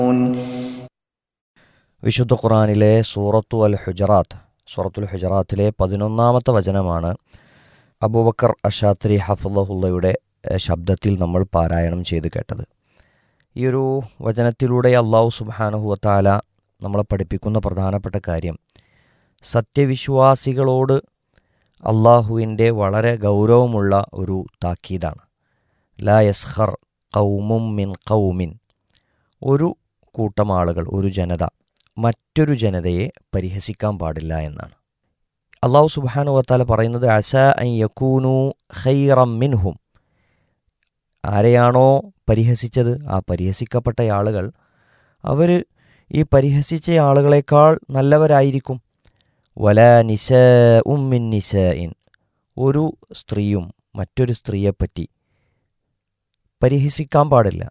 വിശുദ്ധ ഖുറാനിലെ സൂറത്തു അൽ ഹുജറാത്ത് സൂറത്തുൽ ഹുജറാത്തിലെ പതിനൊന്നാമത്തെ വചനമാണ് അബൂബക്കർ അഷാത്രി ഹഫുല്ലയുടെ ശബ്ദത്തിൽ നമ്മൾ പാരായണം ചെയ്ത് കേട്ടത് ഈ ഒരു വചനത്തിലൂടെ അള്ളാഹു സുബാനുഹുവത്താല നമ്മളെ പഠിപ്പിക്കുന്ന പ്രധാനപ്പെട്ട കാര്യം സത്യവിശ്വാസികളോട് അള്ളാഹുവിൻ്റെ വളരെ ഗൗരവമുള്ള ഒരു താക്കീതാണ് ലാ യസ്ഹർ കൗമും മിൻ കൗമിൻ ഒരു കൂട്ടം ആളുകൾ ഒരു ജനത മറ്റൊരു ജനതയെ പരിഹസിക്കാൻ പാടില്ല എന്നാണ് അള്ളാഹു സുബാനു വത്താല പറയുന്നത് അസ അൻ യക്കൂനു ഖൈറം മിൻഹും ആരെയാണോ പരിഹസിച്ചത് ആ പരിഹസിക്കപ്പെട്ട ആളുകൾ അവർ ഈ പരിഹസിച്ച ആളുകളെക്കാൾ നല്ലവരായിരിക്കും വല നിസ ഉമ്മിൻ നിസ ഇൻ ഒരു സ്ത്രീയും മറ്റൊരു സ്ത്രീയെപ്പറ്റി പരിഹസിക്കാൻ പാടില്ല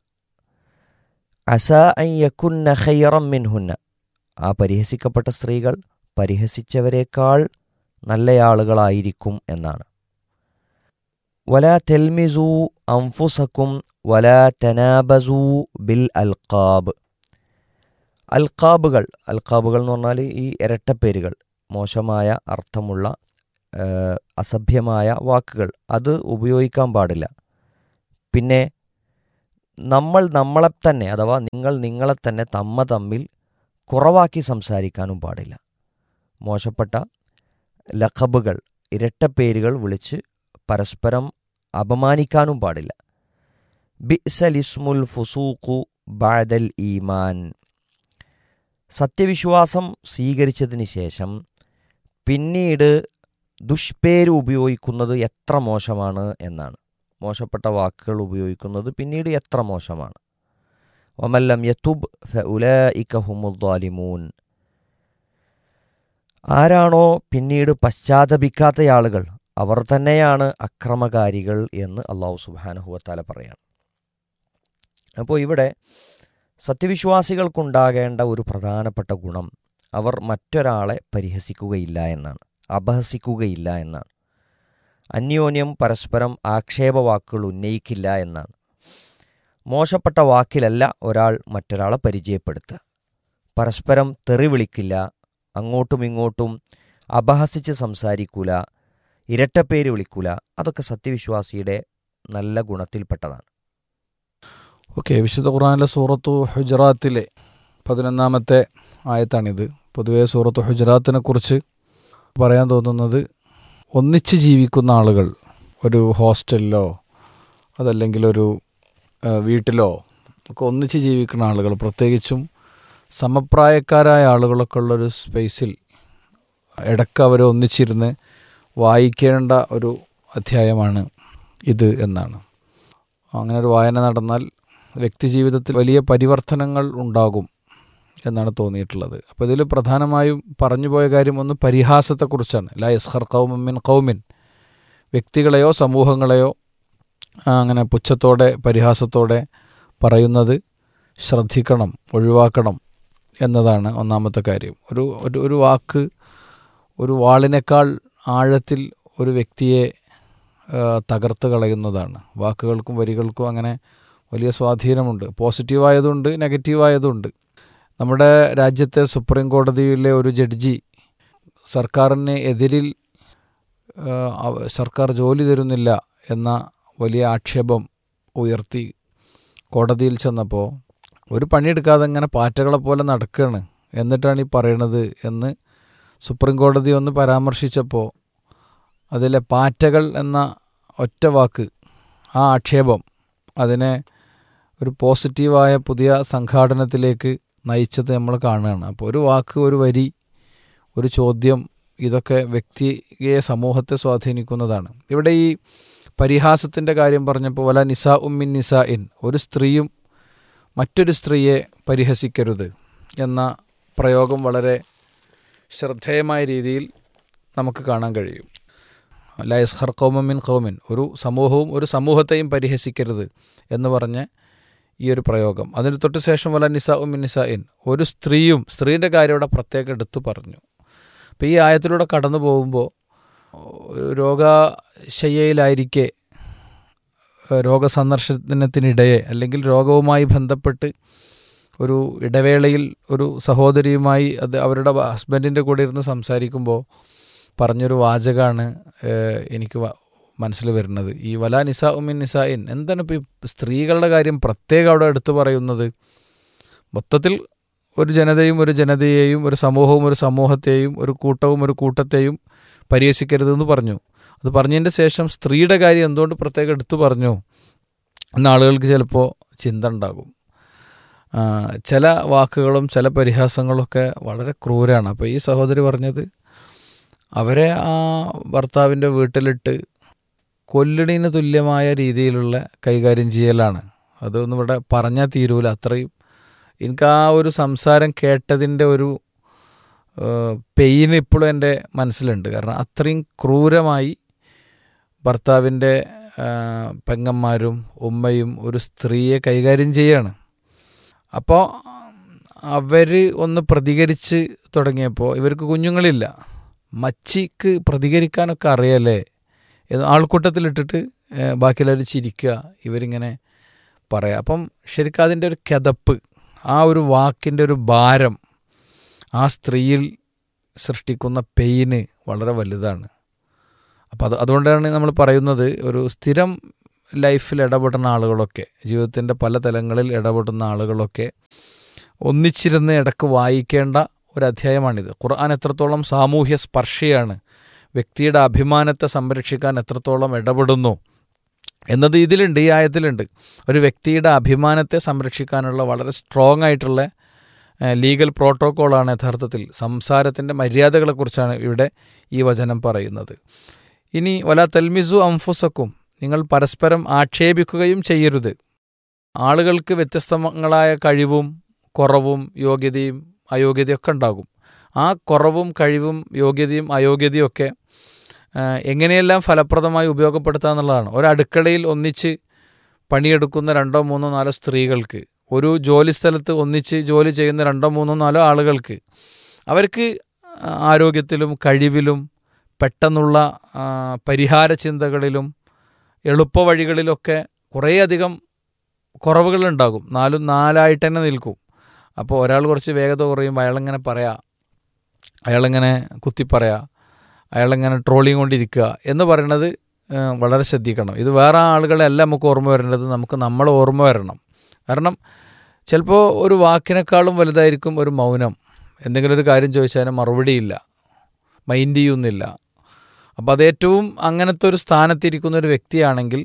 അസ അൻ യക്കുന്ന ഖൈറം മിൻഹുന്ന ആ പരിഹസിക്കപ്പെട്ട സ്ത്രീകൾ പരിഹസിച്ചവരെക്കാൾ നല്ലയാളുകളായിരിക്കും എന്നാണ് വല തെൽമിസു അംഫുസക്കും വല തനാബസു ബിൽ അൽക്കാബ് അൽക്കാബുകൾ അൽക്കാബുകൾ എന്ന് പറഞ്ഞാൽ ഈ ഇരട്ടപ്പേരുകൾ മോശമായ അർത്ഥമുള്ള അസഭ്യമായ വാക്കുകൾ അത് ഉപയോഗിക്കാൻ പാടില്ല പിന്നെ നമ്മൾ നമ്മളെ തന്നെ അഥവാ നിങ്ങൾ നിങ്ങളെ തന്നെ തമ്മ തമ്മിൽ കുറവാക്കി സംസാരിക്കാനും പാടില്ല മോശപ്പെട്ട ലഖബുകൾ ഇരട്ടപ്പേരുകൾ വിളിച്ച് പരസ്പരം അപമാനിക്കാനും പാടില്ല ബിസലിസ്മുൽ ഫുസൂഖു ബാദൽ ഈമാൻ സത്യവിശ്വാസം സ്വീകരിച്ചതിന് ശേഷം പിന്നീട് ദുഷ്പേര് ഉപയോഗിക്കുന്നത് എത്ര മോശമാണ് എന്നാണ് മോശപ്പെട്ട വാക്കുകൾ ഉപയോഗിക്കുന്നത് പിന്നീട് എത്ര മോശമാണ് ഒമല്ലം യത്തുബ് ഫുലഇക്കഹുമുദ്ദാലിമൂൻ ആരാണോ പിന്നീട് പശ്ചാത്തപിക്കാത്ത ആളുകൾ അവർ തന്നെയാണ് അക്രമകാരികൾ എന്ന് അള്ളാഹു സുബാനഹുവത്താല പറയാണ് അപ്പോൾ ഇവിടെ സത്യവിശ്വാസികൾക്കുണ്ടാകേണ്ട ഒരു പ്രധാനപ്പെട്ട ഗുണം അവർ മറ്റൊരാളെ പരിഹസിക്കുകയില്ല എന്നാണ് അപഹസിക്കുകയില്ല എന്നാണ് അന്യോന്യം പരസ്പരം ആക്ഷേപവാക്കുകൾ ഉന്നയിക്കില്ല എന്നാണ് മോശപ്പെട്ട വാക്കിലല്ല ഒരാൾ മറ്റൊരാളെ പരിചയപ്പെടുത്തുക പരസ്പരം തെറി വിളിക്കില്ല അങ്ങോട്ടും ഇങ്ങോട്ടും അപഹസിച്ച് സംസാരിക്കൂല ഇരട്ടപ്പേര് വിളിക്കൂല അതൊക്കെ സത്യവിശ്വാസിയുടെ നല്ല ഗുണത്തിൽപ്പെട്ടതാണ് ഓക്കെ വിശുദ്ധ ഖുറാനിലെ സൂറത്തു ഹുജറാത്തിലെ പതിനൊന്നാമത്തെ ആയത്താണിത് പൊതുവേ സൂറത്തു ഹുജറാത്തിനെ കുറിച്ച് പറയാൻ തോന്നുന്നത് ഒന്നിച്ച് ജീവിക്കുന്ന ആളുകൾ ഒരു ഹോസ്റ്റലിലോ അതല്ലെങ്കിൽ ഒരു വീട്ടിലോ ഒക്കെ ഒന്നിച്ച് ജീവിക്കുന്ന ആളുകൾ പ്രത്യേകിച്ചും സമപ്രായക്കാരായ ആളുകളൊക്കെ ഉള്ളൊരു സ്പേസിൽ ഇടയ്ക്ക് അവർ ഒന്നിച്ചിരുന്ന് വായിക്കേണ്ട ഒരു അധ്യായമാണ് ഇത് എന്നാണ് അങ്ങനെ ഒരു വായന നടന്നാൽ വ്യക്തിജീവിതത്തിൽ വലിയ പരിവർത്തനങ്ങൾ ഉണ്ടാകും എന്നാണ് തോന്നിയിട്ടുള്ളത് അപ്പോൾ ഇതിൽ പ്രധാനമായും പറഞ്ഞു പോയ കാര്യം ഒന്ന് പരിഹാസത്തെക്കുറിച്ചാണ് ലാ യസ്ഹർ കൗമിൻ കൗമിൻ വ്യക്തികളെയോ സമൂഹങ്ങളെയോ അങ്ങനെ പുച്ഛത്തോടെ പരിഹാസത്തോടെ പറയുന്നത് ശ്രദ്ധിക്കണം ഒഴിവാക്കണം എന്നതാണ് ഒന്നാമത്തെ കാര്യം ഒരു ഒരു ഒരു വാക്ക് ഒരു വാളിനേക്കാൾ ആഴത്തിൽ ഒരു വ്യക്തിയെ തകർത്ത് കളയുന്നതാണ് വാക്കുകൾക്കും വരികൾക്കും അങ്ങനെ വലിയ സ്വാധീനമുണ്ട് പോസിറ്റീവായതുണ്ട് നെഗറ്റീവായതുണ്ട് നമ്മുടെ രാജ്യത്തെ സുപ്രീം കോടതിയിലെ ഒരു ജഡ്ജി സർക്കാരിന് എതിരിൽ സർക്കാർ ജോലി തരുന്നില്ല എന്ന വലിയ ആക്ഷേപം ഉയർത്തി കോടതിയിൽ ചെന്നപ്പോൾ ഒരു പണിയെടുക്കാതെ ഇങ്ങനെ പാറ്റകളെ പോലെ നടക്കുകയാണ് എന്നിട്ടാണ് ഈ പറയണത് എന്ന് സുപ്രീം കോടതി ഒന്ന് പരാമർശിച്ചപ്പോൾ അതിലെ പാറ്റകൾ എന്ന ഒറ്റ വാക്ക് ആ ആക്ഷേപം അതിനെ ഒരു പോസിറ്റീവായ പുതിയ സംഘാടനത്തിലേക്ക് നയിച്ചത് നമ്മൾ കാണുകയാണ് അപ്പോൾ ഒരു വാക്ക് ഒരു വരി ഒരു ചോദ്യം ഇതൊക്കെ വ്യക്തിയെ സമൂഹത്തെ സ്വാധീനിക്കുന്നതാണ് ഇവിടെ ഈ പരിഹാസത്തിൻ്റെ കാര്യം പറഞ്ഞപ്പോൾ വല നിസ ഉമ്മിൻ നിസ ഇൻ ഒരു സ്ത്രീയും മറ്റൊരു സ്ത്രീയെ പരിഹസിക്കരുത് എന്ന പ്രയോഗം വളരെ ശ്രദ്ധേയമായ രീതിയിൽ നമുക്ക് കാണാൻ കഴിയും ലയസ്ഹർ കൗമിൻ കൗമിൻ ഒരു സമൂഹവും ഒരു സമൂഹത്തെയും പരിഹസിക്കരുത് എന്ന് പറഞ്ഞ് ഈ ഒരു പ്രയോഗം അതിന് തൊട്ട് ശേഷം വല നിസ ഉമിൻ നിസ ഇൻ ഒരു സ്ത്രീയും സ്ത്രീയുടെ കാര്യം ഇവിടെ പ്രത്യേകം എടുത്തു പറഞ്ഞു അപ്പോൾ ഈ ആയത്തിലൂടെ കടന്നു പോകുമ്പോൾ രോഗശയ്യയിലായിരിക്കെ രോഗസന്ദർശനത്തിനിടയെ അല്ലെങ്കിൽ രോഗവുമായി ബന്ധപ്പെട്ട് ഒരു ഇടവേളയിൽ ഒരു സഹോദരിയുമായി അത് അവരുടെ ഹസ്ബൻഡിൻ്റെ കൂടെ ഇരുന്ന് സംസാരിക്കുമ്പോൾ പറഞ്ഞൊരു വാചകമാണ് ഏഹ്, എനിക്ക് വ- മനസ്സിൽ വരുന്നത് ഈ വലാ നിസാ ഉമിൻ നിസായിൻ എന്താണ് ഇപ്പോൾ ഈ സ്ത്രീകളുടെ കാര്യം പ്രത്യേകം അവിടെ എടുത്തു പറയുന്നത് മൊത്തത്തിൽ ഒരു ജനതയും ഒരു ജനതയെയും ഒരു സമൂഹവും ഒരു സമൂഹത്തെയും ഒരു കൂട്ടവും ഒരു കൂട്ടത്തെയും പരിഹസിക്കരുതെന്ന് പറഞ്ഞു അത് പറഞ്ഞതിൻ്റെ ശേഷം സ്ത്രീയുടെ കാര്യം എന്തുകൊണ്ട് പ്രത്യേകം എടുത്തു പറഞ്ഞു എന്ന ആളുകൾക്ക് ചിലപ്പോൾ ചിന്ത ഉണ്ടാകും ആ, ചില വാക്കുകളും ചില പരിഹാസങ്ങളൊക്കെ വളരെ ക്രൂരാണ് അപ്പോൾ ഈ സഹോദരി പറഞ്ഞത് അവരെ ആ ഭർത്താവിൻ്റെ വീട്ടിലിട്ട് കൊല്ലണീന് തുല്യമായ രീതിയിലുള്ള കൈകാര്യം ചെയ്യലാണ് അതൊന്നും ഇവിടെ പറഞ്ഞാൽ തീരൂല അത്രയും എനിക്ക് ആ ഒരു സംസാരം കേട്ടതിൻ്റെ ഒരു പെയിൻ ഇപ്പോഴും എൻ്റെ മനസ്സിലുണ്ട് കാരണം അത്രയും ക്രൂരമായി ഭർത്താവിൻ്റെ ആ, പെങ്ങന്മാരും ഉമ്മയും ഒരു സ്ത്രീയെ കൈകാര്യം ചെയ്യാണ് അപ്പോൾ അവർ ഒന്ന് പ്രതികരിച്ച് തുടങ്ങിയപ്പോൾ ഇവർക്ക് കുഞ്ഞുങ്ങളില്ല മച്ചിക്ക് പ്രതികരിക്കാനൊക്കെ അറിയാലേ എന്ന് ആൾക്കൂട്ടത്തിലിട്ടിട്ട് ഏഹ്, ബാക്കിയുള്ളവർ ചിരിക്കുക ഇവരിങ്ങനെ പറയാം അപ്പം ശരിക്കും അതിൻ്റെ ഒരു കിതപ്പ് ആ ഒരു വാക്കിൻ്റെ ഒരു ഭാരം ആ സ്ത്രീയിൽ സൃഷ്ടിക്കുന്ന പെയിന് വളരെ വലുതാണ് അപ്പം അത് അതുകൊണ്ടാണ് നമ്മൾ പറയുന്നത് ഒരു സ്ഥിരം ലൈഫിൽ ഇടപെടുന്ന ആളുകളൊക്കെ ജീവിതത്തിൻ്റെ പല തലങ്ങളിൽ ഇടപെടുന്ന ആളുകളൊക്കെ ഒന്നിച്ചിരുന്ന് ഇടക്ക് വായിക്കേണ്ട ഒരു അധ്യായമാണിത് ഖുർആൻ എത്രത്തോളം സാമൂഹ്യ സ്പർശിയാണ് വ്യക്തിയുടെ അഭിമാനത്തെ സംരക്ഷിക്കാൻ എത്രത്തോളം ഇടപെടുന്നു എന്നത് ഇതിലുണ്ട് ഈ ആയത്തിലുണ്ട് ഒരു വ്യക്തിയുടെ അഭിമാനത്തെ സംരക്ഷിക്കാനുള്ള വളരെ സ്ട്രോങ് ആയിട്ടുള്ള ലീഗൽ പ്രോട്ടോക്കോളാണ് യഥാർത്ഥത്തിൽ സംസാരത്തിൻ്റെ മര്യാദകളെക്കുറിച്ചാണ് ഇവിടെ ഈ വചനം പറയുന്നത് ഇനി വല തൽമിസു അംഫുസക്കും നിങ്ങൾ പരസ്പരം ആക്ഷേപിക്കുകയും ചെയ്യരുത് ആളുകൾക്ക് വ്യത്യസ്തങ്ങളായ കഴിവും കുറവും യോഗ്യതയും അയോഗ്യതയൊക്കെ ഉണ്ടാകും ആ കുറവും കഴിവും യോഗ്യതയും അയോഗ്യതയും ഒക്കെ ആ, എങ്ങനെയെല്ലാം ഫലപ്രദമായി ഉപയോഗപ്പെടുത്തുക എന്നുള്ളതാണ് ഒരടുക്കളയിൽ ഒന്നിച്ച് പണിയെടുക്കുന്ന രണ്ടോ മൂന്നോ നാലോ സ്ത്രീകൾക്ക് ഒരു ജോലി സ്ഥലത്ത് ഒന്നിച്ച് ജോലി ചെയ്യുന്ന രണ്ടോ മൂന്നോ നാലോ ആളുകൾക്ക് അവർക്ക് ആരോഗ്യത്തിലും കഴിവിലും പെട്ടെന്നുള്ള ആ, പരിഹാര ചിന്തകളിലും എളുപ്പവഴികളിലൊക്കെ കുറേയധികം കുറവുകളുണ്ടാകും നാലും നാലായിട്ട് തന്നെ നിൽക്കും അപ്പോൾ ഒരാൾ കുറച്ച് വേഗത കുറയുമ്പോൾ അയാളിങ്ങനെ പറയാ അയാളിങ്ങനെ കുത്തി പറയാ അയാളിങ്ങനെ ട്രോളിങ് കൊണ്ടിരിക്കുക എന്ന് പറയുന്നത് ഏഹ്, വളരെ ശ്രദ്ധിക്കണം ഇത് വേറെ ആളുകളെ അല്ല നമുക്ക് ഓർമ്മ വരേണ്ടത് നമുക്ക് നമ്മൾ ഓർമ്മ വരണം കാരണം ചിലപ്പോൾ ഒരു വാക്കിനേക്കാളും വലുതായിരിക്കും ഒരു മൗനം എന്തെങ്കിലും ഒരു കാര്യം ചോദിച്ചാലും മറുപടിയില്ല മൈൻഡ് ചെയ്യുന്നില്ല അപ്പോൾ അത് ഏറ്റവും അങ്ങനത്തെ ഒരു സ്ഥാനത്തിരിക്കുന്ന ഒരു വ്യക്തിയാണെങ്കിൽ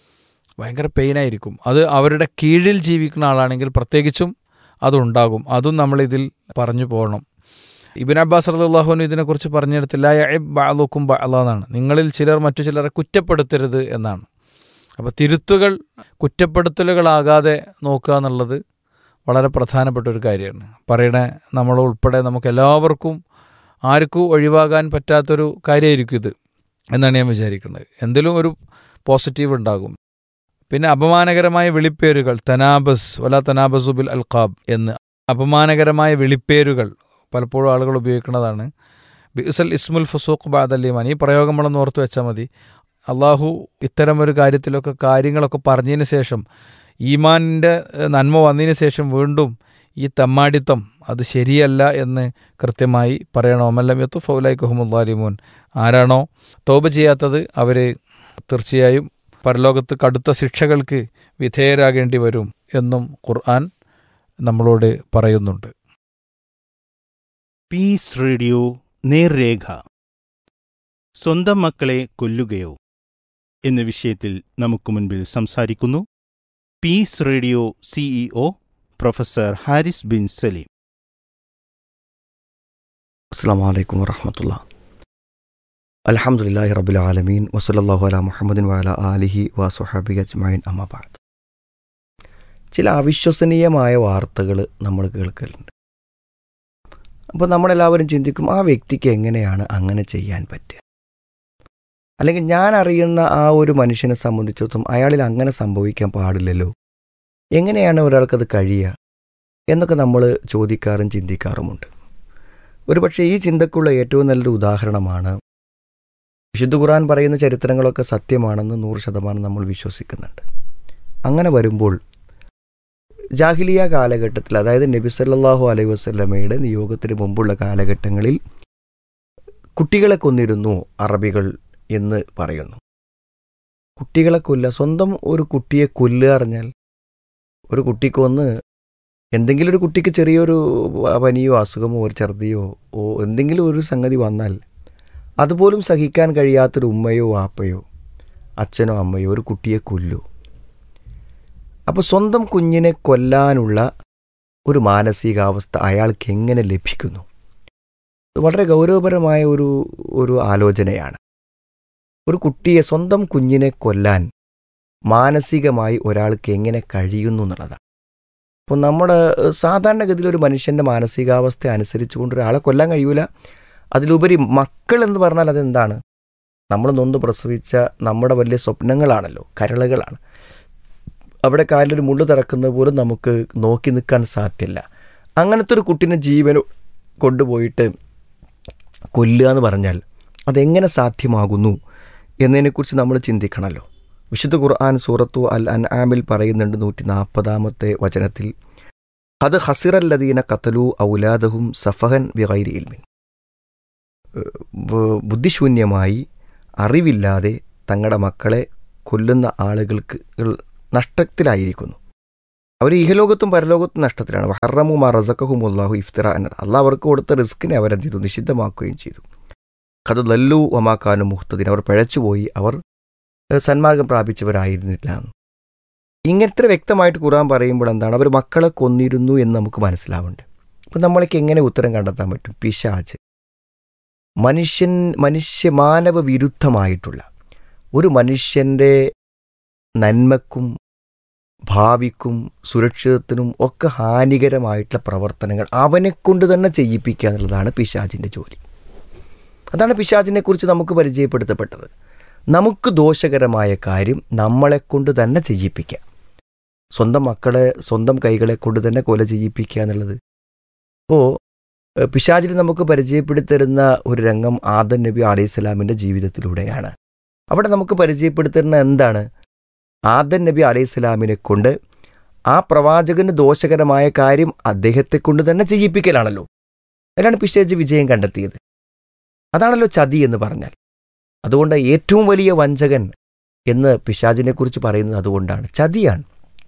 ഭയങ്കര പെയിനായിരിക്കും അത് അവരുടെ കീഴിൽ ജീവിക്കുന്ന ആളാണെങ്കിൽ പ്രത്യേകിച്ചും അതുണ്ടാകും അതും നമ്മളിതിൽ പറഞ്ഞു പോകണം ഇബിൻ അബ്ബാസ് റല്ലാഹുനു ഇതിനെക്കുറിച്ച് പറഞ്ഞെടുത്തില്ല ബാലുക്കും ബാലാണ് നിങ്ങളിൽ ചിലർ മറ്റു ചിലരെ കുറ്റപ്പെടുത്തരുത് എന്നാണ് അപ്പോൾ തിരുത്തുകൾ കുറ്റപ്പെടുത്തലുകളാകാതെ നോക്കുക എന്നുള്ളത് വളരെ പ്രധാനപ്പെട്ട ഒരു കാര്യമാണ് പറയണ നമ്മൾ ഉൾപ്പെടെ നമുക്ക് എല്ലാവർക്കും ആർക്കും ഒഴിവാകാൻ പറ്റാത്തൊരു കാര്യമായിരിക്കും ഇത് എന്നാണ് ഞാൻ വിചാരിക്കുന്നത് എന്തിലും ഒരു പോസിറ്റീവ് ഉണ്ടാകും പിന്നെ അപമാനകരമായ വിളിപ്പേരുകൾ തനാബസ് വല തനാബസുബിൽ അൽഖാബ് എന്ന് അപമാനകരമായ വിളിപ്പേരുകൾ പലപ്പോഴും ആളുകൾ ഉപയോഗിക്കുന്നതാണ് ബിസൽ ഇസ്മുൽ ഫസൂഖ് ബാദല്ലിമാൻ ഈ പ്രയോഗം നമ്മളൊന്ന് ഓർത്ത് വെച്ചാൽ മതി അള്ളാഹു ഇത്തരം ഒരു കാര്യത്തിലൊക്കെ കാര്യങ്ങളൊക്കെ പറഞ്ഞതിന് ശേഷം ഈമാനിൻ്റെ ഏഹ്, നന്മ വന്നതിന് ശേഷം വീണ്ടും ഈ തമ്മാടിത്തം അത് ശരിയല്ല എന്ന് കൃത്യമായി പറയണോ അമല്ലം യത്തു ഫൗലൈക്കുഹമുല്ലാലിമൂൻ ആരാണോ തോപ ചെയ്യാത്തത് അവർ തീർച്ചയായും പരലോകത്ത് കടുത്ത ശിക്ഷകൾക്ക് വിധേയരാകേണ്ടി വരും എന്നും ഖുർആൻ നമ്മളോട് പറയുന്നുണ്ട് പീസ് റേഡിയോ നേർരേഖ സ്വന്തം മക്കളെ കൊല്ലുകയോ എന്ന വിഷയത്തിൽ നമുക്ക് മുൻപിൽ സംസാരിക്കുന്നു peace radio CEO professor Haris bin Saleem അസ്സാം വലൈക്കും വറഹമത്തുള്ള അലഹമുല്ലാഹി റബുൽ ആലമീൻ വസലല്ലാഹു അല മുഹമ്മദിൻ വാല ആലിഹി വസുഹാബി അജ്മൈൻ അമ്മബാദ് ചില അവിശ്വസനീയമായ വാർത്തകൾ നമ്മൾ കേൾക്കലുണ്ട് അപ്പോൾ നമ്മളെല്ലാവരും ചിന്തിക്കും ആ വ്യക്തിക്ക് എങ്ങനെയാണ് അങ്ങനെ ചെയ്യാൻ പറ്റുക അല്ലെങ്കിൽ ഞാൻ അറിയുന്ന ആ ഒരു മനുഷ്യനെ സംബന്ധിച്ചിടത്തോളം അയാളിൽ അങ്ങനെ സംഭവിക്കാൻ പാടില്ലല്ലോ എങ്ങനെയാണ് ഒരാൾക്കത് കഴിയുക എന്നൊക്കെ നമ്മൾ ചോദിക്കാറും ചിന്തിക്കാറുമുണ്ട് ഒരുപക്ഷെ ഈ ചിന്തക്കുള്ള ഏറ്റവും നല്ലൊരു ഉദാഹരണമാണ് വിശുദ്ധ ഖുർആൻ പറയുന്ന ചരിത്രങ്ങളൊക്കെ സത്യമാണെന്ന് നൂറ് ശതമാനം നമ്മൾ വിശ്വസിക്കുന്നുണ്ട് അങ്ങനെ വരുമ്പോൾ ജാഹിലിയ കാലഘട്ടത്തിൽ അതായത് നബി സല്ലല്ലാഹു അലൈഹി വസല്ലമയുടെ നിയോഗത്തിന് മുമ്പുള്ള കാലഘട്ടങ്ങളിൽ കുട്ടികളെ കൊന്നിരുന്നു അറബികൾ എന്ന് പറയുന്നു കുട്ടികളെ കൊല്ലുക സ്വന്തം ഒരു കുട്ടിയെ കൊല്ലുക അറിഞ്ഞാൽ ഒരു കുട്ടിക്ക് ഒന്ന് എന്തെങ്കിലും ഒരു കുട്ടിക്ക് ചെറിയൊരു പനിയോ അസുഖമോ ഒരു ഛർദിയോ ഓ എന്തെങ്കിലും ഒരു സംഗതി വന്നാൽ അതുപോലും സഹിക്കാൻ കഴിയാത്തൊരു ഉമ്മയോ വാപ്പയോ അച്ഛനോ അമ്മയോ ഒരു കുട്ടിയെ കൊല്ലൂ അപ്പോൾ സ്വന്തം കുഞ്ഞിനെ കൊല്ലാനുള്ള ഒരു മാനസികാവസ്ഥ അയാൾക്ക് എങ്ങനെ ലഭിക്കുന്നു ഇത് വളരെ ഗൗരവപരമായ ഒരു ഒരു ആലോചനയാണ് ഒരു കുട്ടിയെ സ്വന്തം കുഞ്ഞിനെ കൊല്ലാൻ മാനസികമായി ഒരാൾക്ക് എങ്ങനെ കഴിയുന്നു എന്നുള്ളതാണ് അപ്പോൾ നമ്മുടെ ഏഹ്, സാധാരണഗതിയിൽ ഒരു മനുഷ്യൻ്റെ മാനസികാവസ്ഥ അനുസരിച്ചുകൊണ്ട് ഒരാളെ കൊല്ലാൻ കഴിയൂല അതിലുപരി മക്കൾ എന്ന് പറഞ്ഞാൽ അതെന്താണ് നമ്മൾ നൊന്ന് പ്രസവിച്ച നമ്മുടെ വലിയ സ്വപ്നങ്ങളാണല്ലോ കരളുകളാണ് അവിടെ കാലിലൊരു മുള്ളു തിറക്കുന്നത് പോലും നമുക്ക് നോക്കി നിൽക്കാൻ സാധ്യമല്ല അങ്ങനത്തെ ഒരു കുട്ടീനെ ജീവൻ കൊണ്ടുപോയിട്ട് കൊല്ലുക എന്ന് പറഞ്ഞാൽ അതെങ്ങനെ സാധ്യമാകുന്നു എന്നതിനെക്കുറിച്ച് നമ്മൾ ചിന്തിക്കണമല്ലോ വിശുദ്ധ ഖുർആൻ സൂറത്തു അൽ അൻ ആമിൽ പറയുന്നുണ്ട് നൂറ്റി നാൽപ്പതാമത്തെ വചനത്തിൽ അത് ഹസിറല്ലദീന കത്തലു ഔലാദഹും സഫഹൻ ബിഗൈരി ഇൽമിൻ ഏഹ് ബ- ബുദ്ധിശൂന്യമായി അറിവില്ലാതെ തങ്ങളുടെ മക്കളെ കൊല്ലുന്ന ആളുകൾക്ക് കൾ നഷ്ടത്തിലായിരിക്കുന്നു അവർ ഇഹലോകത്തും പരലോകത്തും നഷ്ടത്തിലാണ് വഹറമു മാ റസക്കഹും അള്ളാഹു ഇഫ്തിറ എന്നത് അള്ളാഹ് അവർക്ക് കൊടുത്ത റിസ്കിനെ അവരെന്ത് ചെയ്തു നിഷിദ്ധമാക്കുകയും ചെയ്തു കഥ ലല്ലു ഒമാക്കാനും മുഹത്തതിന് അവർ പിഴച്ചുപോയി അവർ ഏഹ്, സന്മാർഗം പ്രാപിച്ചവരായിരുന്നില്ല എന്ന്. ഇങ്ങനത്തെ വ്യക്തമായിട്ട് ഖുറാൻ പറയുമ്പോൾ എന്താണ് അവർ മക്കളെ കൊന്നിരുന്നു എന്ന് നമുക്ക് മനസ്സിലാവുന്നുണ്ട് അപ്പം നമ്മളേക്ക് എങ്ങനെ ഉത്തരം കണ്ടെത്താൻ പറ്റും പിശാച്ച് മനുഷ്യൻ മനുഷ്യ മാനവ വിരുദ്ധമായിട്ടുള്ള ഒരു മനുഷ്യൻ്റെ നന്മക്കും ഭാവിക്കും സുരക്ഷിതത്തിനും ഒക്കെ ഹാനികരമായിട്ടുള്ള പ്രവർത്തനങ്ങൾ അവനെ കൊണ്ട് തന്നെ ചെയ്യിപ്പിക്കുക എന്നുള്ളതാണ് പിശാചിൻ്റെ ജോലി അതാണ് പിശാചിനെ കുറിച്ച് നമുക്ക് പരിചയപ്പെടുത്തപ്പെട്ടത് നമുക്ക് ദോഷകരമായ കാര്യം നമ്മളെ കൊണ്ട് തന്നെ ചെയ്യിപ്പിക്കുക സ്വന്തം മക്കളെ സ്വന്തം കൈകളെ കൊണ്ട് തന്നെ കൊല ചെയ്യിപ്പിക്കുക എന്നുള്ളത് അപ്പോൾ പിശാചിൽ നമുക്ക് പരിചയപ്പെടുത്തരുന്ന ഒരു രംഗം ആദൻ നബി അലൈഹി സ്വലാമിൻ്റെ ജീവിതത്തിലൂടെയാണ് അവിടെ നമുക്ക് പരിചയപ്പെടുത്തുന്ന എന്താണ് ആദൻ നബി അലൈഹി സ്വലാമിനെ കൊണ്ട് ആ പ്രവാചകന് ദോഷകരമായ കാര്യം അദ്ദേഹത്തെ കൊണ്ട് തന്നെ ചെയ്യിപ്പിക്കലാണല്ലോ അതിലാണ് പിശാജ് വിജയം കണ്ടെത്തിയത് അതാണല്ലോ ചതി എന്ന് പറഞ്ഞാൽ അതുകൊണ്ട് ഏറ്റവും വലിയ വഞ്ചകൻ എന്ന് പിശാചിനെ കുറിച്ച് പറയുന്നത് അതുകൊണ്ടാണ് ചതിയാണ്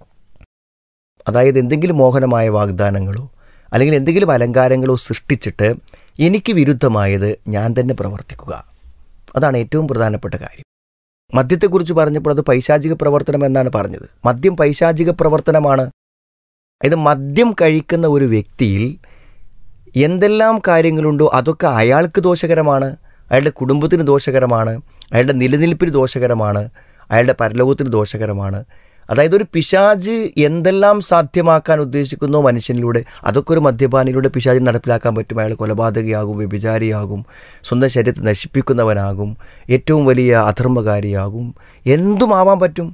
അതായത് എന്തെങ്കിലും മോഹനമായ വാഗ്ദാനങ്ങളോ അല്ലെങ്കിൽ എന്തെങ്കിലും അലങ്കാരങ്ങളോ സൃഷ്ടിച്ചിട്ട് എനിക്ക് വിരുദ്ധമായത് ഞാൻ തന്നെ പ്രവർത്തിക്കുക അതാണ് ഏറ്റവും പ്രധാനപ്പെട്ട കാര്യം മദ്യത്തെക്കുറിച്ച് പറഞ്ഞപ്പോൾ അത് പൈശാചിക പ്രവർത്തനം എന്നാണ് പറഞ്ഞത് മദ്യം പൈശാചിക പ്രവർത്തനമാണ് ഇത് മദ്യം കഴിക്കുന്ന ഒരു വ്യക്തിയിൽ എന്തെല്ലാം കാര്യങ്ങളുണ്ടോ അതൊക്കെ അയാൾക്ക് ദോഷകരമാണ് അയാളുടെ കുടുംബത്തിന് ദോഷകരമാണ് അയാളുടെ നിലനിൽപ്പിന് ദോഷകരമാണ് അയാളുടെ പരലോകത്തിന് ദോഷകരമാണ് അതായത് ഒരു പിശാജ് എന്തെല്ലാം സാധ്യമാക്കാൻ ഉദ്ദേശിക്കുന്നോ മനുഷ്യനിലൂടെ അതൊക്കെ ഒരു മദ്യപാനിലൂടെ പിശാജ് നടപ്പിലാക്കാൻ പറ്റും അയാൾ കൊലപാതകയാകും വ്യഭിചാരിയാകും സ്വന്തം ശരീരത്തെ നശിപ്പിക്കുന്നവനാകും ഏറ്റവും വലിയ അധർമ്മകാരിയാകും എന്തുമാവാൻ പറ്റും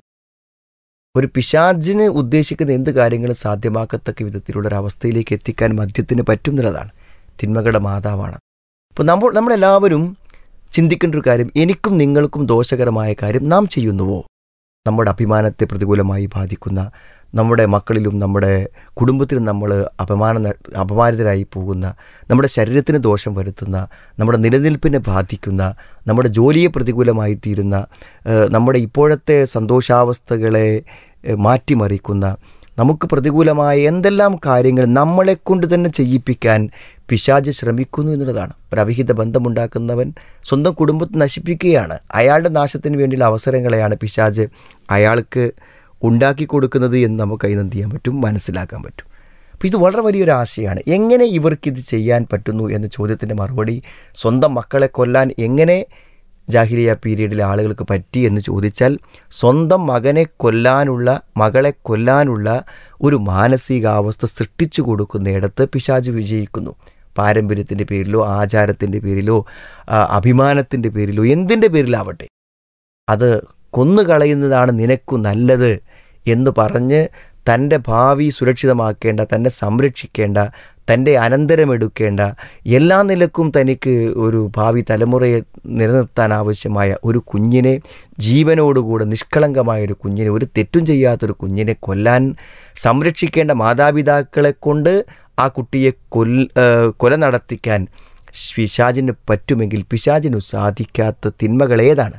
ഒരു പിശാജിന് ഉദ്ദേശിക്കുന്ന എന്ത് കാര്യങ്ങളും സാധ്യമാക്കത്തക്ക വിധത്തിലുള്ള ഒരു അവസ്ഥയിലേക്ക് എത്തിക്കാൻ മദ്യത്തിന് പറ്റും എന്നുള്ളതാണ് തിന്മകളുടെ മാതാവാണ് അപ്പോൾ നമ്മൾ നമ്മളെല്ലാവരും ചിന്തിക്കേണ്ട ഒരു കാര്യം എനിക്കും നിങ്ങൾക്കും ദോഷകരമായ കാര്യം നാം ചെയ്യുന്നുവോ നമ്മുടെ അഭിമാനത്തെ പ്രതികൂലമായി ബാധിക്കുന്ന നമ്മുടെ മക്കളിലും നമ്മുടെ കുടുംബത്തിലും നമ്മൾ അപമാന അപമാനിതരായി പോകുന്ന നമ്മുടെ ശരീരത്തിന് ദോഷം വരുത്തുന്ന നമ്മുടെ നിലനിൽപ്പിനെ ബാധിക്കുന്ന നമ്മുടെ ജോലിയെ പ്രതികൂലമായി തീരുന്ന ഏഹ്, നമ്മുടെ ഇപ്പോഴത്തെ സന്തോഷാവസ്ഥകളെ ഏഹ്, മാറ്റിമറിക്കുന്ന നമുക്ക് പ്രതികൂലമായ എന്തെല്ലാം കാര്യങ്ങൾ നമ്മളെ കൊണ്ട് തന്നെ ചെയ്യിപ്പിക്കാൻ പിശാജ് ശ്രമിക്കുന്നു എന്നുള്ളതാണ് ഒരു അവിഹിത ബന്ധമുണ്ടാക്കുന്നവൻ സ്വന്തം കുടുംബത്തെ നശിപ്പിക്കുകയാണ് അയാളുടെ നാശത്തിന് വേണ്ടിയുള്ള അവസരങ്ങളെയാണ് പിശാജ് അയാൾക്ക് ഉണ്ടാക്കി കൊടുക്കുന്നത് എന്ന് നമുക്ക് അതിന് എന്ത് ചെയ്യാൻ പറ്റും മനസ്സിലാക്കാൻ പറ്റും അപ്പോൾ ഇത് വളരെ വലിയൊരു ആശയമാണ് എങ്ങനെ ഇവർക്കിത് ചെയ്യാൻ പറ്റുന്നു എന്ന ചോദ്യത്തിൻ്റെ മറുപടി സ്വന്തം മക്കളെ കൊല്ലാൻ എങ്ങനെ ജാഹിലിയ പീരീഡിലെ ആളുകൾക്ക് പറ്റി എന്ന് ചോദിച്ചാൽ സ്വന്തം മകനെ കൊല്ലാനുള്ള മകളെ കൊല്ലാനുള്ള ഒരു മാനസികാവസ്ഥ സൃഷ്ടിച്ചു കൊടുക്കുന്നിടത്ത് പിശാജ് വിജയിക്കുന്നു പാരമ്പര്യത്തിൻ്റെ പേരിലോ ആചാരത്തിൻ്റെ പേരിലോ ആ, അഭിമാനത്തിൻ്റെ പേരിലോ എന്തിൻ്റെ പേരിലാവട്ടെ അത് കൊന്നുകളയുന്നതാണ് നിനക്കു നല്ലത് എന്ന് പറഞ്ഞ് തൻ്റെ ഭാവി സുരക്ഷിതമാക്കേണ്ട തന്നെ സംരക്ഷിക്കേണ്ട തൻ്റെ അനന്തരമെടുക്കേണ്ട എല്ലാ നിലക്കും തനിക്ക് ഒരു ഭാവി തലമുറയെ നിലനിർത്താൻ ആവശ്യമായ ഒരു കുഞ്ഞിനെ ജീവനോടുകൂടെ നിഷ്കളങ്കമായ ഒരു കുഞ്ഞിനെ ഒരു തെറ്റും ചെയ്യാത്തൊരു കുഞ്ഞിനെ കൊല്ലാൻ സംരക്ഷിക്കേണ്ട മാതാപിതാക്കളെ കൊണ്ട് ആ കുട്ടിയെ കൊൽ ആ, കൊല നടത്തിക്കാൻ പിശാചിന് പറ്റുമെങ്കിൽ പിശാചിനു സാധിക്കാത്ത തിന്മകൾ ഏതാണ്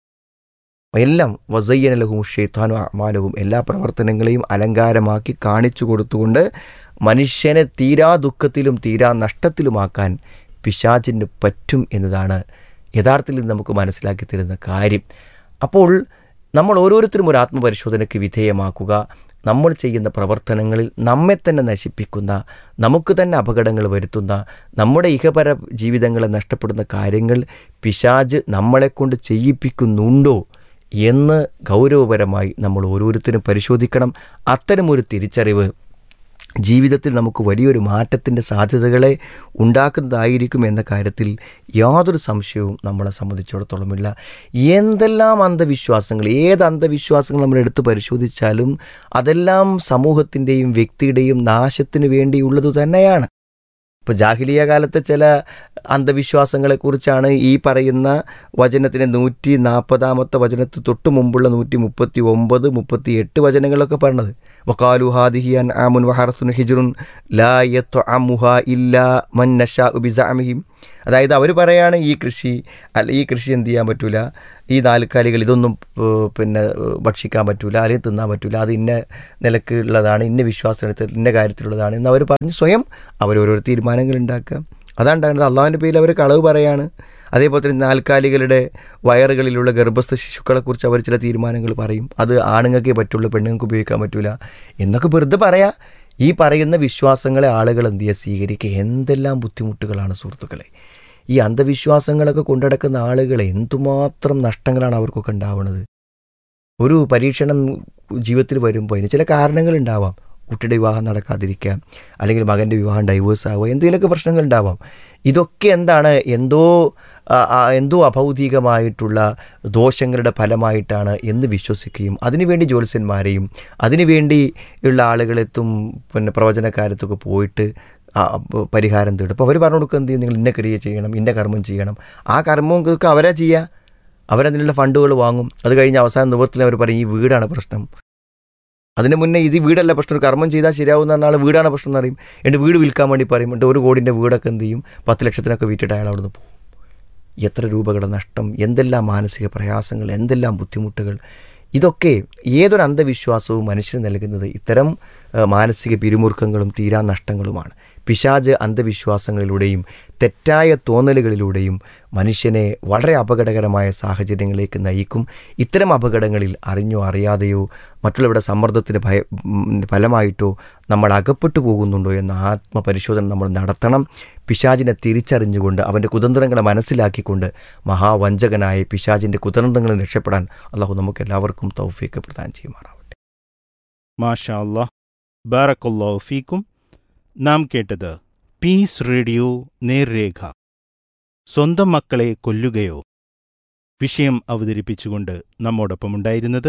എല്ലാം വസയ്യനലഹും ഷെയ്ത്താനും അമാലവും എല്ലാ പ്രവർത്തനങ്ങളെയും അലങ്കാരമാക്കി കാണിച്ചു കൊടുത്തുകൊണ്ട് മനുഷ്യനെ തീരാ ദുഃഖത്തിലും തീരാ നഷ്ടത്തിലുമാക്കാൻ പിശാചിന് പറ്റും എന്നതാണ് യഥാർത്ഥത്തിൽ നമുക്ക് മനസ്സിലാക്കി തരുന്ന കാര്യം അപ്പോൾ നമ്മൾ ഓരോരുത്തരും ഒരു ആത്മപരിശോധനയ്ക്ക് വിധേയമാക്കുക നമ്മൾ ചെയ്യുന്ന പ്രവർത്തനങ്ങളിൽ നമ്മെ തന്നെ നശിപ്പിക്കുന്ന നമുക്ക് തന്നെ അപകടങ്ങൾ വരുത്തുന്ന നമ്മുടെ ഇഹപര ജീവിതങ്ങളെ നഷ്ടപ്പെടുന്ന കാര്യങ്ങൾ പിശാജ് നമ്മളെക്കൊണ്ട് ചെയ്യിപ്പിക്കുന്നുണ്ടോ എന്ന് ഗൗരവപരമായി നമ്മൾ ഓരോരുത്തരും പരിശോധിക്കണം അത്തരമൊരു തിരിച്ചറിവ് ജീവിതത്തിൽ നമുക്ക് വലിയൊരു മാറ്റത്തിൻ്റെ സാധ്യതകളെ ഉണ്ടാക്കുന്നതായിരിക്കും എന്ന കാര്യത്തിൽ യാതൊരു സംശയവും നമ്മളെ സംബന്ധിച്ചിടത്തോളമില്ല എന്തെല്ലാം അന്ധവിശ്വാസങ്ങൾ ഏത് അന്ധവിശ്വാസങ്ങൾ നമ്മൾ എടുത്തു പരിശോധിച്ചാലും അതെല്ലാം സമൂഹത്തിൻ്റെയും വ്യക്തിയുടെയും നാശത്തിന് വേണ്ടിയുള്ളത് തന്നെയാണ് ഇപ്പോൾ ജാഹിലിയ കാലത്തെ ചില അന്ധവിശ്വാസങ്ങളെക്കുറിച്ചാണ് ഈ പറയുന്ന വചനത്തിൻ്റെ നൂറ്റി നാൽപ്പതാമത്തെ വചനത്തിൽ തൊട്ട് മുമ്പുള്ള നൂറ്റി മുപ്പത്തി ഒമ്പത് മുപ്പത്തി എട്ട് വചനങ്ങളൊക്കെ പറഞ്ഞത് വക്കാലു ഹാദിഹിയാൻ ആമുൻ വഹറസുൻ ഹിജറുൻ ലാ യത്തു അമുഹ ഇല്ലാ മൻ നഷാ ഉബിസാമിഹിം അതായത് അവർ പറയാണ് ഈ കൃഷി അല്ല ഈ കൃഷി എന്ത് ചെയ്യാൻ പറ്റൂല ഈ നാൽക്കാലികൾ ഇതൊന്നും ഏഹ്, പിന്നെ ഏഹ്, ഭക്ഷിക്കാൻ പറ്റൂല അല്ലെങ്കിൽ തിന്നാൻ പറ്റൂല അത് ഇന്ന നിലക്ക് ഉള്ളതാണ് ഇന്ന വിശ്വാസത്തിൽ ഇന്ന കാര്യത്തിലുള്ളതാണ് എന്ന് അവർ പറഞ്ഞ് സ്വയം അവർ ഓരോരോ തീരുമാനങ്ങൾ ഉണ്ടാക്കുക അതാണ് ഉണ്ടാകുന്നത് അള്ളാഹുവിൻ്റെ പേരിൽ അവർ കളവ് പറയാണ് അതേപോലെ തന്നെ നാൽക്കാലികളുടെ വയറുകളിലുള്ള ഗർഭസ്ഥ ശിശുക്കളെക്കുറിച്ച് അവർ ചില തീരുമാനങ്ങൾ പറയും അത് ആണുങ്ങൾക്കേ പറ്റുള്ളൂ പെണ്ണുങ്ങൾക്ക് ഉപയോഗിക്കാൻ പറ്റൂല എന്നൊക്കെ വെറുതെ പറയാം ഈ പറയുന്ന വിശ്വാസങ്ങളെ ആളുകൾ എന്ത് ചെയ്യുക സ്വീകരിക്കുക എന്തെല്ലാം ബുദ്ധിമുട്ടുകളാണ് സുഹൃത്തുക്കളെ ഈ അന്ധവിശ്വാസങ്ങളൊക്കെ കൊണ്ടടക്കുന്ന ആളുകൾ എന്തുമാത്രം നഷ്ടങ്ങളാണ് അവർക്കൊക്കെ ഉണ്ടാവുന്നത് ഒരു പരീക്ഷണം ജീവിതത്തിൽ വരുമ്പോൾ അതിന് ചില കാരണങ്ങളുണ്ടാവാം കുട്ടിയുടെ വിവാഹം നടക്കാതിരിക്കുക അല്ലെങ്കിൽ മകൻ്റെ വിവാഹം ഡൈവേഴ്സ് ആവുക എന്തെങ്കിലുമൊക്കെ പ്രശ്നങ്ങൾ ഉണ്ടാവാം ഇതൊക്കെ എന്താണ് എന്തോ ആ, ആ, എന്തോ അഭൗതികമായിട്ടുള്ള ദോഷങ്ങളുടെ ഫലമായിട്ടാണ് എന്ന് വിശ്വസിക്കുകയും അതിനുവേണ്ടി ജ്യോത്സ്യന്മാരെയും അതിനുവേണ്ടി ഉള്ള ആളുകളെത്തും പിന്നെ പ്രവചനക്കാരത്തൊക്കെ പോയിട്ട് ആ, പ- പരിഹാരം തേടും അപ്പോൾ അവർ പറഞ്ഞു കൊടുക്കുക എന്ത് ചെയ്യും നിങ്ങൾ ഇന്ന ക്രിയ ചെയ്യണം ഇന്ന കർമ്മം ചെയ്യണം ആ കർമ്മമൊക്കെ അവരാ ചെയ്യുക അവരതിനുള്ള ഫണ്ടുകൾ വാങ്ങും അത് കഴിഞ്ഞ് അവസാന നിവൃത്തിയിൽ അവർ പറയും ഈ വീടാണ് പ്രശ്നം അതിന് മുന്നേ ഇത് വീടല്ല പ്രശ്നം ഒരു കർമ്മം ചെയ്താൽ ശരിയാവുന്ന പറഞ്ഞാൽ വീടാണ് പ്രശ്നം എന്ന് പറയും എന്നിട്ട് വീട് വിൽക്കാൻ വേണ്ടി പറയും എന്നിട്ട് ഒരു കോടിൻ്റെ വീടൊക്കെ എന്ത് ചെയ്യും പത്ത് ലക്ഷത്തിനൊക്കെ വിറ്റിട്ട് അയാൾ അവിടുന്ന് പോകും എത്ര രൂപകളുടെ നഷ്ടം എന്തെല്ലാം മാനസിക പ്രയാസങ്ങൾ എന്തെല്ലാം ബുദ്ധിമുട്ടുകൾ ഇതൊക്കെ ഏതൊരു അന്ധവിശ്വാസവും മനുഷ്യന് നൽകുന്നത് ഇത്തരം ആ, മാനസിക പിരിമുറുക്കങ്ങളും തീരാ നഷ്ടങ്ങളുമാണ് പിശാജ് അന്ധവിശ്വാസങ്ങളിലൂടെയും തെറ്റായ തോന്നലുകളിലൂടെയും മനുഷ്യനെ വളരെ അപകടകരമായ സാഹചര്യങ്ങളിലേക്ക് നയിക്കും ഇത്തരം അപകടങ്ങളിൽ അറിഞ്ഞോ അറിയാതെയോ മറ്റുള്ളവരുടെ സമ്മർദ്ദത്തിന് ഭയ ഉം, ഫലമായിട്ടോ നമ്മൾ അകപ്പെട്ടു പോകുന്നുണ്ടോ എന്ന ആത്മപരിശോധന നമ്മൾ നടത്തണം പിശാചിനെ തിരിച്ചറിഞ്ഞുകൊണ്ട് അവൻ്റെ കുതന്ത്രങ്ങളെ മനസ്സിലാക്കിക്കൊണ്ട് മഹാവഞ്ചകനായ പിശാചിൻ്റെ കുതന്ത്രങ്ങളിൽ രക്ഷപ്പെടാൻ അള്ളാഹു നമുക്ക് എല്ലാവർക്കും തൗഫീക്ക് പ്രദാനം ചെയ്യുമാറാവട്ടെ മാഷാ അല്ലാഹ് ബാറക്കല്ലാഹു ഫീക്കും നാം കേട്ടത് പീസ് റേഡിയോ നേർരേഖ സ്വന്തം മക്കളെ കൊല്ലുകയോ വിഷയം അവതരിപ്പിച്ചുകൊണ്ട് നമ്മോടൊപ്പമുണ്ടായിരുന്നത്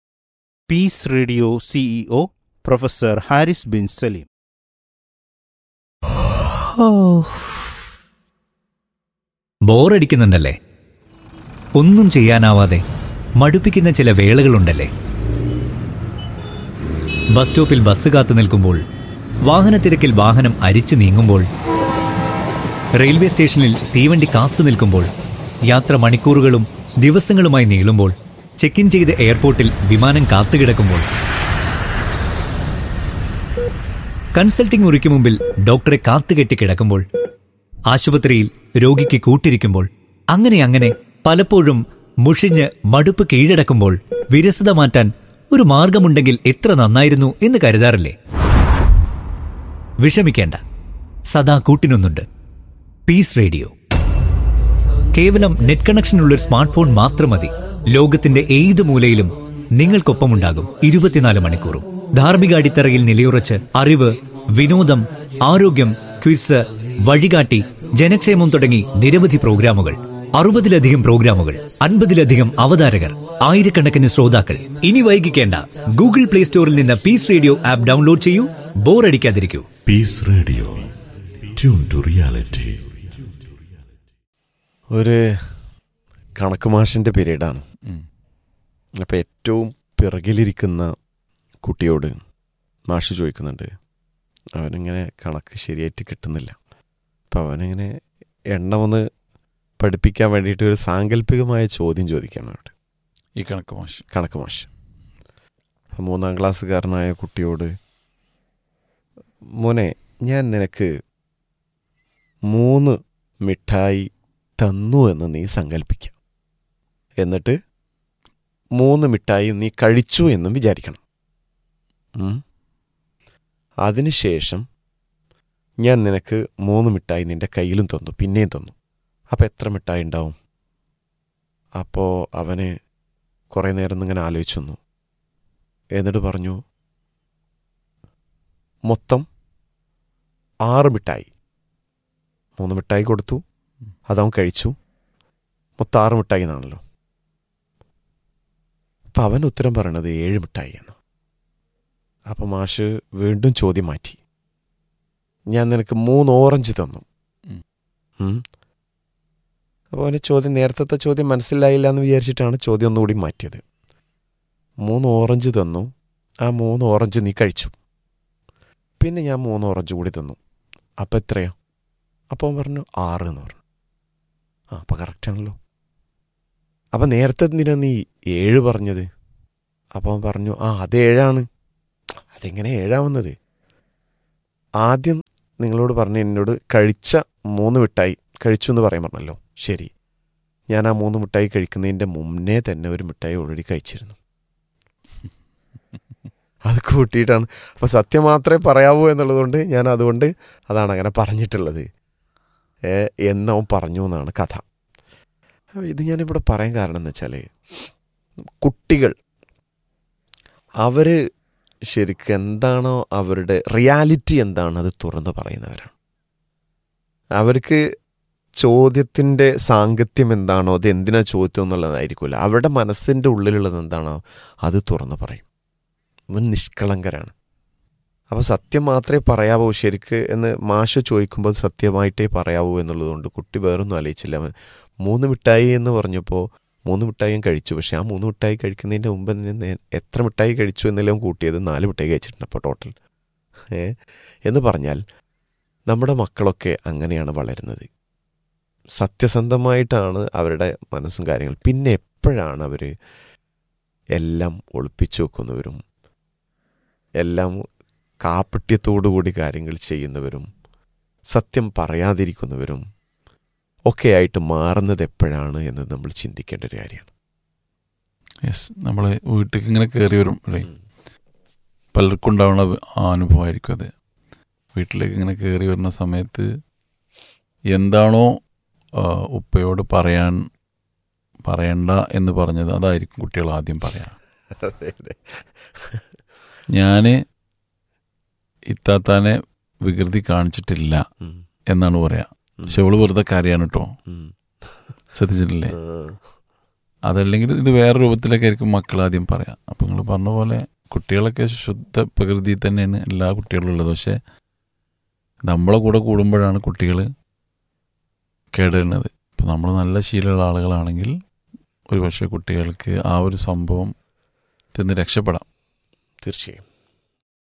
peace radio CEO professor Haris bin Saleem ബോറടിക്കുന്നുണ്ടല്ലേ ഒന്നും ചെയ്യാനാവാതെ മടുപ്പിക്കുന്ന ചില വേളകളുണ്ടല്ലേ ബസ് സ്റ്റോപ്പിൽ ബസ് കാത്തു നിൽക്കുമ്പോൾ വാഹനത്തിരക്കിൽ വാഹനം അരിച്ചു നീങ്ങുമ്പോൾ റെയിൽവേ സ്റ്റേഷനിൽ തീവണ്ടി കാത്തു നിൽക്കുമ്പോൾ യാത്ര മണിക്കൂറുകളും ദിവസങ്ങളുമായി നീളുമ്പോൾ ചെക്ക് ഇൻ ചെയ്ത് എയർപോർട്ടിൽ വിമാനം കാത്തുകിടക്കുമ്പോൾ കൺസൾട്ടിംഗ് മുറിക്ക് മുമ്പിൽ ഡോക്ടറെ കാത്തുകെട്ടി കിടക്കുമ്പോൾ ആശുപത്രിയിൽ രോഗിക്ക് കൂട്ടിരിക്കുമ്പോൾ അങ്ങനെ അങ്ങനെ പലപ്പോഴും മുഷിഞ്ഞ് മടുപ്പ് കീഴടക്കുമ്പോൾ വിരസത മാറ്റാൻ ഒരു മാർഗമുണ്ടെങ്കിൽ എത്ര നന്നായിരുന്നു എന്ന് കരുതാറില്ലേ വിഷമിക്കേണ്ട സദാ കൂട്ടിനൊന്നുണ്ട് പീസ് റേഡിയോ കേവലം നെറ്റ് കണക്ഷനുള്ള ഒരു സ്മാർട്ട് ഫോൺ മാത്രം മതി ലോകത്തിന്റെ ഏത് മൂലയിലും നിങ്ങൾക്കൊപ്പമുണ്ടാകും ഇരുപത്തിനാല് മണിക്കൂറും ധാർമ്മിക അടിത്തറയിൽ നിലയുറച്ച് അറിവ് വിനോദം ആരോഗ്യം ക്വിസ് വഴികാട്ടി ജനക്ഷേമം തുടങ്ങി നിരവധി പ്രോഗ്രാമുകൾ അറുപതിലധികം പ്രോഗ്രാമുകൾ അൻപതിലധികം അവതാരകർ ആയിരക്കണക്കിന് ശ്രോതാക്കൾ ഇനി വൈകിക്കേണ്ട ഗൂഗിൾ പ്ലേ സ്റ്റോറിൽ നിന്ന് പീസ് റേഡിയോ ആപ്പ് ഡൗൺലോഡ് ചെയ്യൂ ബോറടിക്കാതിരിക്കൂ Peace Radio. Tune to reality. ഒരു കണക്ക് മാഷിൻ്റെ പീരീഡാണ് അപ്പോൾ ഏറ്റവും പിറകിലിരിക്കുന്ന കുട്ടിയോട് മാഷ് ചോദിക്കുന്നുണ്ട് അവനിങ്ങനെ കണക്ക് ശരിയായിട്ട് കിട്ടുന്നില്ല അപ്പോൾ അവനിങ്ങനെ എണ്ണം ഒന്ന് പഠിപ്പിക്കാൻ വേണ്ടിയിട്ട് ഒരു സാങ്കല്പികമായ ചോദ്യം ചോദിക്കുകയാണ് അവിടെ ഈ കണക്ക് മോശം കണക്ക് മാഷ് അപ്പോൾ മൂന്നാം ക്ലാസ്സുകാരനായ കുട്ടിയോട് മോനെ ഞാൻ നിനക്ക് മൂന്ന് മിഠായി തന്നു എന്ന് നീ സങ്കല്പിക്കാം എന്നിട്ട് മൂന്ന് മിഠായി നീ കഴിച്ചു എന്നും വിചാരിക്കണം ഉം. അതിനുശേഷം ഞാൻ നിനക്ക് മൂന്ന് മിഠായി നിന്റെ കയ്യിലും തന്നു പിന്നെയും തന്നു അപ്പോൾ എത്ര മിഠായി ഉണ്ടാവും അപ്പോൾ അവന് കുറേ നേരം ഇങ്ങനെ ആലോചിച്ചു വന്നു എന്നിട്ട് പറഞ്ഞു മൊത്തം ആറ് മിഠായി മൂന്ന് മിഠായി കൊടുത്തു അതവൻ കഴിച്ചു മൊത്തം ആറ് മിഠായി എന്നാണല്ലോ അപ്പം അവൻ ഉത്തരം പറയണത് ഏഴ് മിഠായി എന്ന് അപ്പം മാഷ് വീണ്ടും ചോദ്യം മാറ്റി ഞാൻ നിനക്ക് മൂന്ന് ഓറഞ്ച് തന്നു ഉം. ഉം. അപ്പോൾ അവന് ചോദ്യം നേരത്തെ ചോദ്യം മനസ്സിലായില്ല എന്ന് വിചാരിച്ചിട്ടാണ് ചോദ്യം ഒന്നുകൂടി മാറ്റിയത് മൂന്ന് ഓറഞ്ച് തന്നു ആ മൂന്ന് ഓറഞ്ച് നീ കഴിച്ചു പിന്നെ ഞാൻ മൂന്ന് ഓറഞ്ച് കൂടി തന്നു അപ്പം എത്രയാ അപ്പോൾ അവൻ പറഞ്ഞു ആറ് എന്ന് പറഞ്ഞു ആ അപ്പം കറക്റ്റാണല്ലോ അപ്പം നേരത്തെ എന്തിനാ നീ ഏഴ് പറഞ്ഞത് അപ്പോൾ അവൻ പറഞ്ഞു ആ അത് ഏഴാണ് അതെങ്ങനെ ഏഴാവുന്നത് ആദ്യം നിങ്ങളോട് പറഞ്ഞു എന്നോട് കഴിച്ച മൂന്ന് മിഠായി കഴിച്ചു എന്ന് പറയാൻ പറഞ്ഞല്ലോ ശരി ഞാൻ ആ മൂന്ന് മിഠായി കഴിക്കുന്നതിൻ്റെ മുന്നേ തന്നെ ഒരു മിഠായി ഓൾറെഡി കഴിച്ചിരുന്നു അത് കൂട്ടിയിട്ടാണ് അപ്പോൾ സത്യം മാത്രമേ പറയാവൂ എന്നുള്ളതുകൊണ്ട് ഞാൻ അതുകൊണ്ട് അതാണ് അങ്ങനെ പറഞ്ഞിട്ടുള്ളത് ഏ, എന്നവൻ പറഞ്ഞു എന്നാണ് കഥ അപ്പോൾ ഇത് ഞാനിവിടെ പറയാൻ കാരണം എന്ന് വെച്ചാൽ കുട്ടികൾ അവർ ശരിക്കും എന്താണോ അവരുടെ റിയാലിറ്റി എന്താണ് അത് തുറന്ന് പറയുന്നവരാണ് അവർക്ക് ചോദ്യത്തിൻ്റെ സാങ്കത്യം എന്താണോ അത് എന്തിനാ ചോദ്യം എന്നുള്ളതായിരിക്കില്ല അവരുടെ മനസ്സിൻ്റെ ഉള്ളിലുള്ളത് എന്താണോ അത് തുറന്ന് പറയും അവൻ നിഷ്കളങ്കരാണ് അപ്പോൾ സത്യം മാത്രമേ പറയാവൂ ശരിക്ക് എന്ന് മാഷ് ചോദിക്കുമ്പോൾ സത്യമായിട്ടേ പറയാവൂ എന്നുള്ളതുകൊണ്ട് കുട്ടി വേറൊന്നും ആലോചിച്ചില്ല അവൻ മൂന്ന് മിഠായി എന്ന് പറഞ്ഞപ്പോൾ മൂന്ന് മിഠായിയും കഴിച്ചു പക്ഷേ ആ മൂന്ന് മിഠായി കഴിക്കുന്നതിൻ്റെ മുമ്പ് തന്നെ നേ- എത്ര മിഠായി കഴിച്ചു എന്നെല്ലാം കൂട്ടിയത് നാല് മിഠായി കഴിച്ചിട്ടുണ്ട് അപ്പോൾ ടോട്ടൽ ഏ എന്ന് പറഞ്ഞാൽ നമ്മുടെ മക്കളൊക്കെ അങ്ങനെയാണ് വളരുന്നത് സത്യസന്ധമായിട്ടാണ് അവരുടെ മനസ്സും കാര്യങ്ങൾ പിന്നെ എപ്പോഴാണ് അവർ എല്ലാം ഒളിപ്പിച്ചു വെക്കുന്നവരും എല്ലാം കാപ്പട്യത്തോടുകൂടി കാര്യങ്ങൾ ചെയ്യുന്നവരും സത്യം പറയാതിരിക്കുന്നവരും ഒക്കെ ആയിട്ട് മാറുന്നത് എപ്പോഴാണ് എന്ന് നമ്മൾ ചിന്തിക്കേണ്ട ഒരു കാര്യമാണ് യെസ് നമ്മൾ വീട്ടിലേക്ക് ഇങ്ങനെ കയറി വരും അല്ലേ പലർക്കും ഉണ്ടാവുന്ന അനുഭവമായിരിക്കും അത് വീട്ടിലേക്ക് ഇങ്ങനെ കയറി വരുന്ന സമയത്ത് എന്താണോ ആ, ഉപ്പയോട് പറയാൻ പറയണ്ട എന്ന് പറഞ്ഞത് അതായിരിക്കും കുട്ടികൾ ആദ്യം പറയാൻ അതെ അതെ ഞാൻ ഇത്താത്താനെ വികൃതി കാണിച്ചിട്ടില്ല ഉം, എന്നാണ് പറയാ ഉം, പക്ഷെ അവള് വെറുതെ കരയാണ് കേട്ടോ ഉം. ശ്രദ്ധിച്ചിട്ടില്ലേ ആ, അതല്ലെങ്കിൽ ഇത് വേറെ രൂപത്തിലൊക്കെ ആയിരിക്കും മക്കൾ ആദ്യം പറയാം അപ്പം നിങ്ങൾ പറഞ്ഞ പോലെ കുട്ടികളൊക്കെ ശുദ്ധ പ്രകൃതി തന്നെയാണ് എല്ലാ കുട്ടികളും ഉള്ളത് പക്ഷെ നമ്മളെ കൂടെ കൂടുമ്പോഴാണ് കുട്ടികൾ കേടുവരുന്നത് ഇപ്പം നമ്മൾ നല്ല ശീലമുള്ള ആളുകളാണെങ്കിൽ ഒരു പക്ഷേ കുട്ടികൾക്ക് ആ ഒരു സംഭവം തിന്ന് രക്ഷപ്പെടാം തീർച്ചയായും